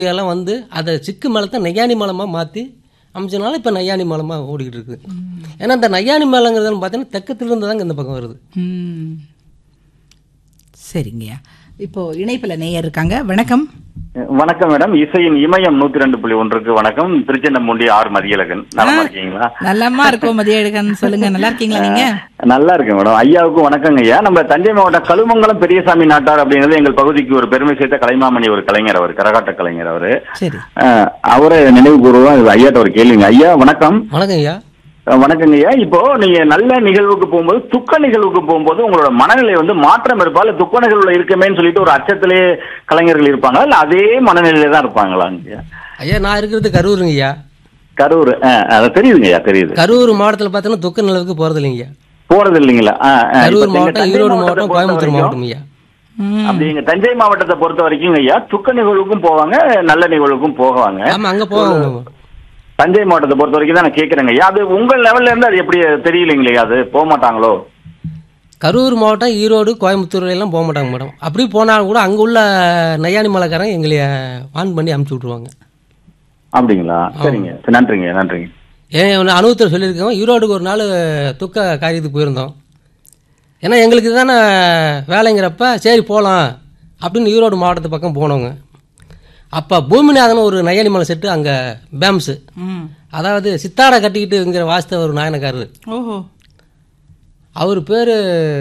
எல்லாம் வந்து அதை சிக்கு மேளத்தை நையாணி மேளமாக மாற்றி அமைச்சனால இப்போ நையாணி மேளமாக ஓடிக்கிட்டு இருக்குது ஏன்னா இந்த நையாணி மேளங்கிறது பார்த்தீங்கன்னா தெக்கத்திலிருந்து தாங்க இந்த பக்கம் வருது ம் சரிங்கய்யா இப்போ இணைப்புல நேயர் இருக்காங்க வணக்கம் வணக்கம் மேடம் இசையின் இமயம் நூத்தி ரெண்டு புள்ளி ஒன்றுக்கு வணக்கம் திருச்செந்தமுண்டி ஆர் மதியழகன் நலமா இருக்கீங்களா நல்லமா இருக்கோம் மதியழகன் சொல்லுங்க நல்லா இருக்கீங்களா நீங்க நல்லா இருக்கு மேடம் ஐயாவுக்கும் வணக்கங்க ஐயா நம்ம தஞ்சை மாவட்டம் கழுமங்கலம் பெரியசாமி நாட்டார் அப்படிங்கிறது எங்கள் பகுதிக்கு ஒரு பெருமை சேர்த்த கலைமாமணி ஒரு கலைஞர் அவர் கரகாட்ட கலைஞர் அவரு சரி அஹ், அவரை நினைவு கூறுவோம் ஐயாட்ட ஒரு கேள்விங்க ஐயா வணக்கம் வணக்கம் ஐயா அஹ், வணக்கங்க ஐயா இப்போ நீங்க நல்ல நிகழ்வுக்கு போகும்போது துக்க நிகழ்வுக்கு போகும்போது உங்களோட மனநிலை வந்து மாற்றம் இருப்பா இல்ல துக்க நிகழ்வுல இருக்கமேன்னு சொல்லிட்டு ஒரு அச்சத்திலே கலைஞர்கள் இருப்பாங்களா இல்ல அதே மனநிலையில தான் இருப்பாங்களாங்க ஐயா ஐயா நான் இருக்கிறது கரூருங்க ஐயா கரூர் அஹ், அது தெரியுதுங்க ஐயா தெரியுது கரூர் மாவட்டத்தில் பார்த்தீங்கன்னா துக்க நிலவுக்கு போகிறது இல்லைங்க ஐயா போறது இல்லைங்களா ஆ, ஆ. இப்ப கரூர் நீங்க மாவட்டம் தஞ்சை ஈரோடு மாவட்டத்தை மாவட்டம் பொறுத்த கோயம்புத்தூர் வரைக்கும், மாவட்டம் ஐயா ம் அப்படி நீங்க தஞ்சை மாவட்டத்தை பொறுத்த வரைக்கும் ஐயா துக்க நிகழ்வுக்கும் போவாங்க நல்ல நிகழ்வுக்கும் போவாங்க ஆமாம் அங்கே போவாங்க தஞ்சை மாவட்டத்தை பொறுத்த வரைக்கும் தான் நான் கேட்கறேங்க ஐயா அது உங்க லெவல்ல இருந்து அது எப்படி தெரியலைங்களே அது போக மாட்டாங்களோ கரூர் மாவட்டம் ஈரோடு கோயம்புத்தூர் எல்லாம் போக மாட்டாங்க மேடம் அப்படி போனாலும் கூட அங்கே உள்ள நையாணி மலைக்காரங்க எங்களை ஆன் பண்ணி அமுச்சு விட்ருவாங்க அப்படிங்களா சரிங்க சரி, நன்றிங்க நன்றிங்க ஏன் ஒன்று அனுபவத்தில் சொல்லியிருக்கோம் ஈரோடுக்கு ஒரு நாள் துக்க காரியத்துக்கு போயிருந்தோம் ஏன்னா எங்களுக்கு தானே வேலைங்கிறப்ப சரி போகலாம் அப்படின்னு ஈரோடு மாவட்டத்து பக்கம் போனோங்க அப்போ பூமிநாதன் ஒரு நையாணி மலை செட்டு அங்கே பேம்ஸு ம் அதாவது சித்தாடை கட்டிக்கிட்டுங்கிற வாஸ்த ஒரு நாயனக்காரரு ஓஹோ அவர் பேர்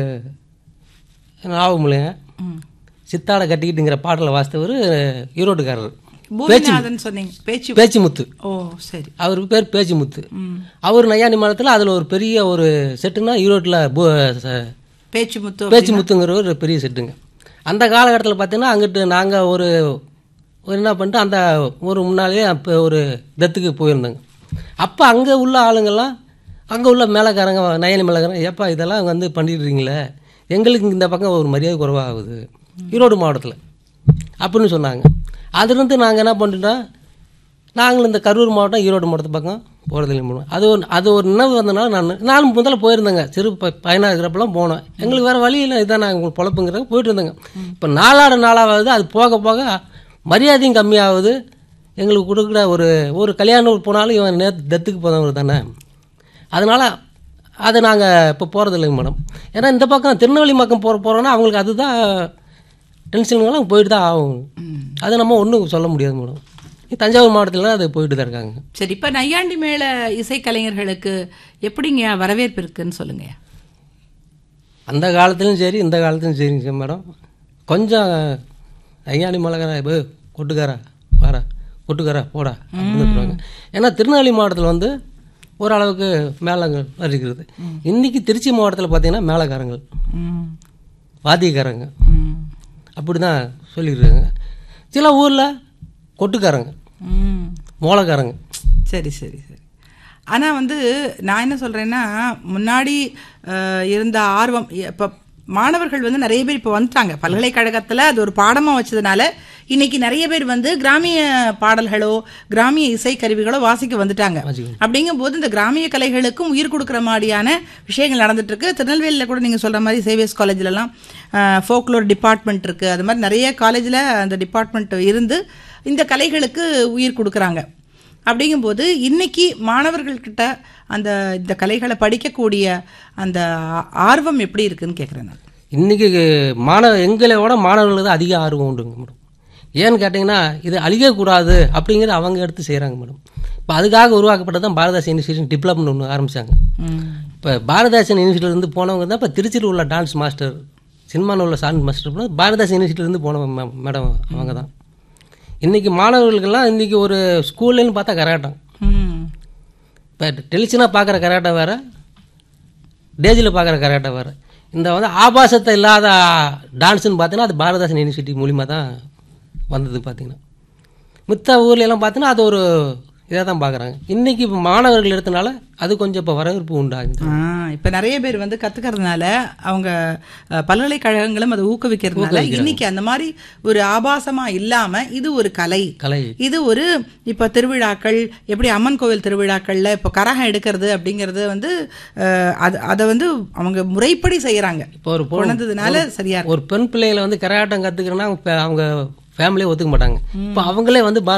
ஞாபகம் இல்லைங்க ம் சித்தாடை கட்டிக்கிட்டுங்கிற பாடலை வாசித்தவர் ஈரோட்டுக்காரர் பூமிநாதன் சொன்னீங்க பேச்சு பேச்சிமுத்து ஓ சரி அவர் பேர் பேச்சிமுத்து ம் அவர் நையாணி மலத்தில் அதில் ஒரு பெரிய ஒரு செட்டுனா ஈரோட்டில் பேச்சு முத்து பேச்சிமுத்துங்கிற ஒரு பெரிய செட்டுங்க அந்த காலகட்டத்தில் பார்த்தீங்கன்னா அங்கிட்டு நாங்கள் ஒரு ஒரு என்ன பண்ணிட்டு அந்த ஒரு முன்னாலே அப்போ ஒரு டெத்துக்கு போயிருந்தோங்க அப்போ அங்கே உள்ள ஆளுங்கெல்லாம் அங்கே உள்ள மேலக்காரங்க நயனி மேலக்காரங்க ஏப்பா இதெல்லாம் வந்து பண்ணிட்டு இருக்கீங்களே எங்களுக்கு இந்த பக்கம் ஒரு மரியாதை குறைவாகுது ஈரோடு மாவட்டத்தில் அப்படின்னு சொன்னாங்க அதுலேருந்து நாங்கள் என்ன பண்ணிட்டோம் நாங்கள் இந்த கரூர் மாவட்டம் ஈரோடு மாவட்டத்து பக்கம் போகிறதில்லை போனோம் அது ஒரு அது ஒரு நினைவு வந்தனால நான் நானும் முதல்ல போயிருந்தேங்க சிறு ப பையனாக இருக்கிறப்பெல்லாம் போனோம் எங்களுக்கு வேறு வழி இல்லை இதான் நாங்கள் பொழப்புங்கிறத போயிட்டு இருந்தேங்க இப்போ நாளாட நாளாவது அது போக போக மரியாதையும் கம்மியாகுது எங்களுக்கு கொடுக்குற ஒரு ஒரு கல்யாணம் போனாலும் இவன் நேற்று டெத்துக்கு போனவர் தானே அதனால் அதை நாங்கள் இப்போ போகிறது இல்லைங்க மேடம் ஏன்னா இந்த பக்கம் திருநெல்வேலி பக்கம் போகிற போகிறோன்னா அவங்களுக்கு அதுதான் டென்ஷனுங்கெல்லாம் போயிட்டு தான் ஆகும் அது நம்ம ஒன்றும் சொல்ல முடியாது மேடம் தஞ்சாவூர் மாவட்டத்தில் அது போயிட்டு தான் இருக்காங்க சரி இப்ப நையாண்டி மேள இசைக்கலைஞர்களுக்கு எப்படிங்க வரவேற்பு இருக்குன்னு சொல்லுங்க அந்த காலத்துலையும் சரி இந்த காலத்துலையும் சரிங்க மேடம் கொஞ்சம் ஐயாணி மலைக்காரா இப்போ கொட்டுக்காரா வாரா கொட்டுக்காரா போடா அப்படின்னு சொல்லுவாங்க ஏன்னா திருநெல்வேலி மாவட்டத்தில் வந்து ஓரளவுக்கு மேளங்கள் இருக்கிறது இன்றைக்கி திருச்சி மாவட்டத்தில் பார்த்தீங்கன்னா மேளக்காரங்கள் ம் வாத்தியக்காரங்க ம் அப்படி தான் சொல்லியிருக்காங்க சில ஊரில் கொட்டுக்காரங்க ம் மோளக்காரங்க சரி சரி சரி ஆனால் வந்து நான் என்ன சொல்கிறேன்னா முன்னாடி அஹ், இருந்த ஆர்வம் இப்போ மாணவர்கள் வந்து நிறைய பேர் இப்போ வந்துட்டாங்க பல்கலைக்கழகத்தில் அது ஒரு பாடமாக வச்சதுனால இன்னைக்கு நிறைய பேர் வந்து கிராமிய பாடல்களோ கிராமிய இசைக்கருவிகளோ வாசிக்க வந்துட்டாங்க அப்படிங்கும்போது இந்த கிராமிய கலைகளுக்கும் உயிர் கொடுக்குற மாதிரியான விஷயங்கள் நடந்துட்டு இருக்கு திருநெல்வேலியில் கூட நீங்கள் சொல்கிற மாதிரி சேவியர்ஸ் காலேஜ்லலாம் ஃபோக்லோர் டிபார்ட்மெண்ட் இருக்குது அது மாதிரி நிறைய காலேஜில் அந்த டிபார்ட்மெண்ட் இருந்து இந்த கலைகளுக்கு உயிர் கொடுக்குறாங்க அப்படிங்கும்போது இன்னைக்கு மாணவர்கள்கிட்ட அந்த இந்த கலைகளை படிக்கக்கூடிய அந்த ஆ- ஆர்வம் எப்படி இருக்குன்னு கேட்குறேன் நான் இன்றைக்கி மாணவ எங்களோட மாணவர்களுக்கு தான் அதிக ஆர்வம் உண்டுங்க மேடம் ஏன்னு கேட்டிங்கன்னா இது அழியக்கூடாது அப்படிங்கிறது அவங்க எடுத்து செய்கிறாங்க மேடம் இப்போ அதுக்காக உருவாக்கப்பட்டது தான் பாரதாசன் இன்ஸ்டியூஷன் டிப்ளப்னு ஒன்று ஆரம்பித்தாங்க இப்போ பாரதாசன் இன்ஸ்டியூட்லேருந்து போனவங்க தான் இப்போ திருச்சியில் உள்ள டான்ஸ் மாஸ்டர் சினிமாவில் உள்ள சான்ஸ் மாஸ்டர் கூட பாரதாசன் இன்ஸ்டியூட்லேருந்து போனவங்க மே- மேடம் அவங்க தான் இன்றைக்கி மாணவர்களுக்கெல்லாம் இன்றைக்கி ஒரு ஸ்கூல்லேன்னு பார்த்தா கரகாட்டம் ம் இப்போ டெலிஷனாக பார்க்குற கராட்டை வேறு டேஜில் பார்க்குற கராட்டை வேறு இந்த வந்து ஆபாசத்தை இல்லாத டான்ஸுன்னு பார்த்தீங்கன்னா அது பாரதாசன் யூனிவர்சிட்டி மூலிமா தான் வந்தது பார்த்தீங்கன்னா மித்த ஊர்ல எல்லாம் பார்த்தீங்கன்னா அது ஒரு இதாக தான் பார்க்குறாங்க இன்றைக்கி இப்போ மாணவர்கள் எடுத்தனால அது கொஞ்சம் இப்போ வரவேற்பு உண்டாகுது ஆ இப்போ நிறைய பேர் வந்து கத்துக்கறதுனால அவங்க அஹ், பல்கலைக்கழகங்களும் அதை ஊக்குவிக்கிறதுனால இன்னைக்கு அந்த மாதிரி ஒரு ஆபாசமா இல்லாம இது ஒரு கலை கலை இது ஒரு இப்போ திருவிழாக்கள் எப்படி அம்மன் கோவில் திருவிழாக்கள்ல இப்போ கரகம் எடுக்கிறது அப்படிங்கிறது வந்து அஹ், அது அதை வந்து அவங்க முறைப்படி செய்யறாங்க இப்போ ஒரு பொ- கொண்டதுனால சரியா இருக்கு. ஒரு பெண் பிள்ளைகளை வந்து கரகாட்டம் கற்றுக்கிறேன்னா அவங்க ஃபேமிலியே ஒத்துக்க மாட்டாங்க இப்போ அவங்களே வந்து